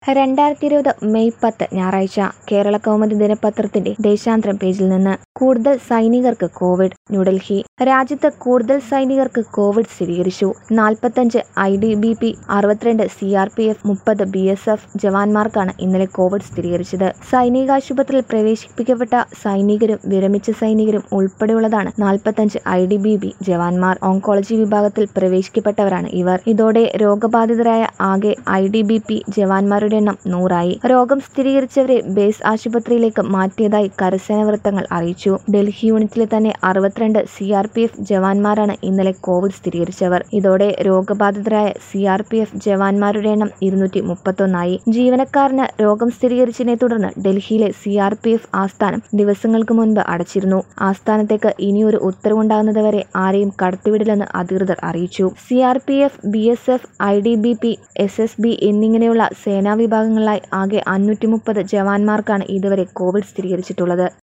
രണ്ടായിരത്തി ഇരുപത് മെയ് പത്ത് ഞായറാഴ്ച കേരള കൗമുദി ദിനപത്രത്തിന്റെ ദേശാന്തരം പേജിൽ നിന്ന് കൂടുതൽ സൈനികർക്ക് കോവിഡ് ന്യൂഡൽഹി രാജ്യത്ത് കൂടുതൽ സൈനികർക്ക് കോവിഡ് സ്ഥിരീകരിച്ചു നാൽപ്പത്തഞ്ച് ഐ ഡി ബി പി അറുപത്തിരണ്ട് സി ആർ പി എഫ് മുപ്പത് ബി എസ് എഫ് ജവാന്മാർക്കാണ് ഇന്നലെ കോവിഡ് സ്ഥിരീകരിച്ചത് സൈനികാശുപത്രിയിൽ പ്രവേശിപ്പിക്കപ്പെട്ട സൈനികരും വിരമിച്ച സൈനികരും ഉൾപ്പെടെയുള്ളതാണ് നാൽപ്പത്തഞ്ച് ഐ ഡി ബി ബി ജവാന്മാർ ഓങ്കോളജി വിഭാഗത്തിൽ പ്രവേശിക്കപ്പെട്ടവരാണ് ഇവർ ഇതോടെ രോഗബാധിതരായ ആകെ ഐ ഡി ബി പി ജവാന്മാരുടെ എണ്ണം നൂറായി രോഗം സ്ഥിരീകരിച്ചവരെ ബേസ് ആശുപത്രിയിലേക്ക് മാറ്റിയതായി കരസേന വൃത്തങ്ങൾ അറിയിച്ചു ഡൽഹി യൂണിറ്റിലെ തന്നെ അറുപത്തിരണ്ട് സി ആർ പി എഫ് ജവാന്മാരാണ് ഇന്നലെ കോവിഡ് സ്ഥിരീകരിച്ചവർ ഇതോടെ രോഗബാധിതരായ സി ആർ പി എഫ് ജവാന്മാരുടെ എണ്ണം ഇരുന്നൂറ്റി മുപ്പത്തൊന്നായി ജീവനക്കാരന് രോഗം സ്ഥിരീകരിച്ചതിനെ തുടർന്ന് ഡൽഹിയിലെ സി ആർ പി എഫ് ആസ്ഥാനം ദിവസങ്ങൾക്ക് മുൻപ് അടച്ചിരുന്നു ആസ്ഥാനത്തേക്ക് ഇനിയൊരു ഉത്തരവുണ്ടാകുന്നതുവരെ ആരെയും കടത്തിവിടില്ലെന്ന് അധികൃതർ അറിയിച്ചു C R P F B S F I D B P S S B എന്നിങ്ങനെയുള്ള സേനാ വിഭാഗങ്ങളിലായി ആകെ അഞ്ഞൂറ്റി മുപ്പത് ജവാന്മാർക്കാണ് ഇതുവരെ കോവിഡ് സ്ഥിരീകരിച്ചിട്ടുള്ളത്